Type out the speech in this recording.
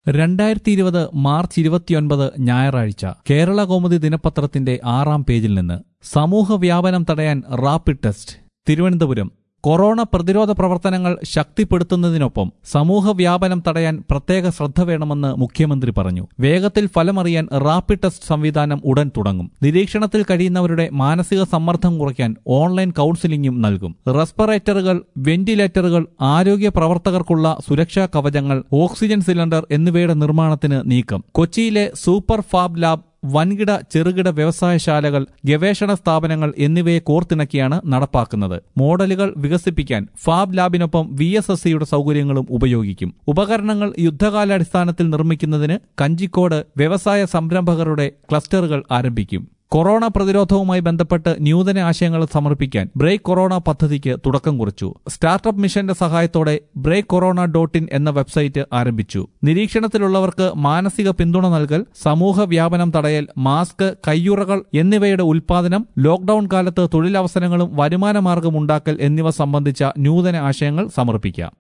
രണ്ടായിരത്തി ഇരുപത് മാർച്ച് ഇരുപത്തിയൊൻപത് ഞായറാഴ്ച കേരള കൗമുദി ദിനപത്രത്തിന്റെ ആറാം പേജിൽ നിന്ന് സമൂഹ വ്യാപനം തടയാൻ റാപ്പിഡ് ടെസ്റ്റ് തിരുവനന്തപുരം കൊറോണ പ്രതിരോധ പ്രവർത്തനങ്ങൾ ശക്തിപ്പെടുത്തുന്നതിനൊപ്പം സമൂഹ വ്യാപനം തടയാൻ പ്രത്യേക ശ്രദ്ധ വേണമെന്ന് മുഖ്യമന്ത്രി പറഞ്ഞു വേഗത്തിൽ ഫലമറിയാൻ റാപ്പിഡ് ടെസ്റ്റ് സംവിധാനം ഉടൻ തുടങ്ങും നിരീക്ഷണത്തിൽ കഴിയുന്നവരുടെ മാനസിക സമ്മർദ്ദം കുറയ്ക്കാൻ ഓൺലൈൻ കൌൺസിലിംഗും നൽകും റെസ്പിറേറ്ററുകൾ വെന്റിലേറ്ററുകൾ ആരോഗ്യ പ്രവർത്തകർക്കുള്ള സുരക്ഷാ കവചങ്ങൾ ഓക്സിജൻ സിലിണ്ടർ എന്നിവയുടെ നിർമ്മാണത്തിന് നീക്കം കൊച്ചിയിലെ സൂപ്പർ ഫാബ് ലാബ് വൻകിട ചെറുകിട വ്യവസായശാലകൾ ഗവേഷണ സ്ഥാപനങ്ങൾ എന്നിവയെ കോർത്തിണക്കിയാണ് നടപ്പാക്കുന്നത് മോഡലുകൾ വികസിപ്പിക്കാൻ ഫാബ് ലാബിനൊപ്പം വി എസ് എസ് സിയുടെ സൗകര്യങ്ങളും ഉപയോഗിക്കും ഉപകരണങ്ങൾ യുദ്ധകാലാടിസ്ഥാനത്തിൽ നിർമ്മിക്കുന്നതിന് കഞ്ചിക്കോട് വ്യവസായ സംരംഭകരുടെ ക്ലസ്റ്ററുകൾ ആരംഭിക്കും കൊറോണ പ്രതിരോധവുമായി ബന്ധപ്പെട്ട് നൂതന ആശയങ്ങൾ സമർപ്പിക്കാൻ ബ്രേക്ക് കൊറോണ പദ്ധതിക്ക് തുടക്കം കുറിച്ചു സ്റ്റാർട്ടപ്പ് മിഷന്റെ സഹായത്തോടെ ബ്രേക്ക് കൊറോണ ഡോട്ട് ഇൻ എന്ന വെബ്സൈറ്റ് ആരംഭിച്ചു നിരീക്ഷണത്തിലുള്ളവർക്ക് മാനസിക പിന്തുണ നൽകൽ സമൂഹ വ്യാപനം തടയൽ മാസ്ക് കയ്യുറകൾ എന്നിവയുടെ ഉൽപാദനം ലോക്ഡൌൺ കാലത്ത് തൊഴിലവസരങ്ങളും വരുമാന മാർഗം ഉണ്ടാക്കൽ എന്നിവ സംബന്ധിച്ച നൂതന ആശയങ്ങൾ സമർപ്പിക്കാം